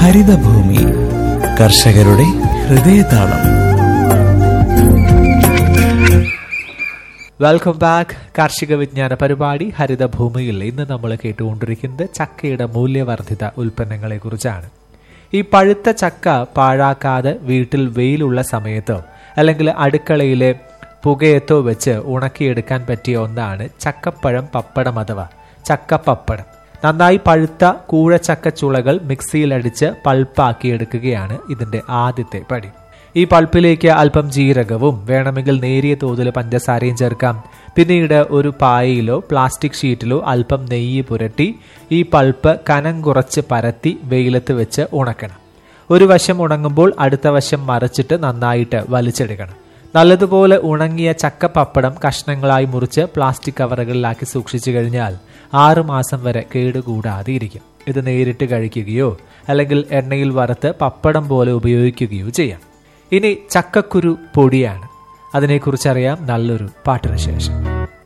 ഹരിതഭൂമി കർഷകരുടെ ഹൃദയതാളം വെൽക്കം ബാക്ക് കാർഷിക വിജ്ഞാന പരിപാടി ഹരിതഭൂമിയിൽ ഇന്ന് നമ്മൾ കേട്ടുകൊണ്ടിരിക്കുന്നത് ചക്കയുടെ മൂല്യവർദ്ധിത ഉൽപ്പന്നങ്ങളെ കുറിച്ചാണ് ഈ പഴുത്ത ചക്ക പാഴാക്കാതെ വീട്ടിൽ വെയിലുള്ള സമയത്തോ അല്ലെങ്കിൽ അടുക്കളയിലെ പുകയത്തോ വെച്ച് ഉണക്കിയെടുക്കാൻ പറ്റിയ ഒന്നാണ് ചക്കപ്പഴം പപ്പടം അഥവാ ചക്കപ്പപ്പടം നന്നായി പഴുത്ത കൂഴച്ചക്ക ചുളകൾ മിക്സിയിലടിച്ച് പൾപ്പാക്കിയെടുക്കുകയാണ് ഇതിന്റെ ആദ്യത്തെ പടി ഈ പൾപ്പിലേക്ക് അല്പം ജീരകവും വേണമെങ്കിൽ നേരിയ തോതിൽ പഞ്ചസാരയും ചേർക്കാം പിന്നീട് ഒരു പായയിലോ പ്ലാസ്റ്റിക് ഷീറ്റിലോ അല്പം നെയ്യ് പുരട്ടി ഈ പൾപ്പ് കനം കുറച്ച് പരത്തി വെയിലത്ത് വെച്ച് ഉണക്കണം ഒരു വശം ഉണങ്ങുമ്പോൾ അടുത്ത വശം മറച്ചിട്ട് നന്നായിട്ട് വലിച്ചെടുക്കണം നല്ലതുപോലെ ഉണങ്ങിയ ചക്ക പപ്പടം കഷ്ണങ്ങളായി മുറിച്ച് പ്ലാസ്റ്റിക് കവറുകളിലാക്കി സൂക്ഷിച്ചു കഴിഞ്ഞാൽ ആറു മാസം വരെ കേടുകൂടാതെ ഇരിക്കും ഇത് നേരിട്ട് കഴിക്കുകയോ അല്ലെങ്കിൽ എണ്ണയിൽ വറുത്ത് പപ്പടം പോലെ ഉപയോഗിക്കുകയോ ചെയ്യാം ഇനി ചക്കക്കുരു പൊടിയാണ് അതിനെക്കുറിച്ചറിയാം നല്ലൊരു പാട്ടിന് ശേഷം